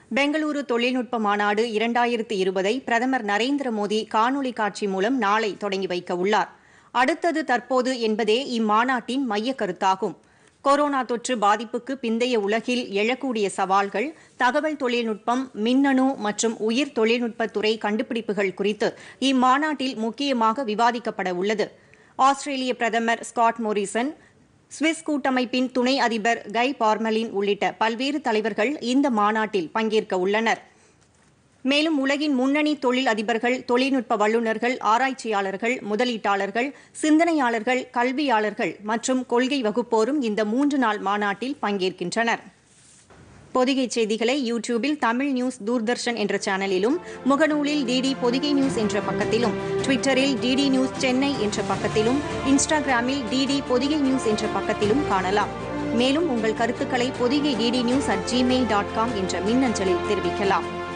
பெங்களூரு தொழில்நுட்ப மாநாடு இரண்டாயிரத்து இருபதை பிரதமர் நரேந்திர மோடி காணொலி காட்சி மூலம் நாளை தொடங்கி வைக்க உள்ளார் அடுத்தது தற்போது என்பதே இம்மாநாட்டின் மையக் கருத்தாகும் கொரோனா தொற்று பாதிப்புக்கு பிந்தைய உலகில் எழக்கூடிய சவால்கள் தகவல் தொழில்நுட்பம் மின்னணு மற்றும் உயிர் தொழில்நுட்பத்துறை கண்டுபிடிப்புகள் குறித்து இம்மாநாட்டில் முக்கியமாக விவாதிக்கப்பட உள்ளது ஆஸ்திரேலிய பிரதமர் ஸ்காட் மோரிசன் சுவிஸ் கூட்டமைப்பின் துணை அதிபர் கை பார்மலின் உள்ளிட்ட பல்வேறு தலைவர்கள் இந்த மாநாட்டில் பங்கேற்க உள்ளனர் மேலும் உலகின் முன்னணி தொழில் அதிபர்கள் தொழில்நுட்ப வல்லுநர்கள் ஆராய்ச்சியாளர்கள் முதலீட்டாளர்கள் சிந்தனையாளர்கள் கல்வியாளர்கள் மற்றும் கொள்கை வகுப்போரும் இந்த மூன்று நாள் மாநாட்டில் பங்கேற்கின்றனர் பொதிகை செய்திகளை யூடியூபில் தமிழ் நியூஸ் தூர்தர்ஷன் என்ற சேனலிலும் முகநூலில் டிடி பொதிகை நியூஸ் என்ற பக்கத்திலும் ட்விட்டரில் டிடி நியூஸ் சென்னை என்ற பக்கத்திலும் இன்ஸ்டாகிராமில் டிடி பொதிகை நியூஸ் என்ற பக்கத்திலும் காணலாம் மேலும் உங்கள் கருத்துக்களை Podhigai DD news at Gmail dot com என்ற மின்னஞ்சலில் தெரிவிக்கலாம்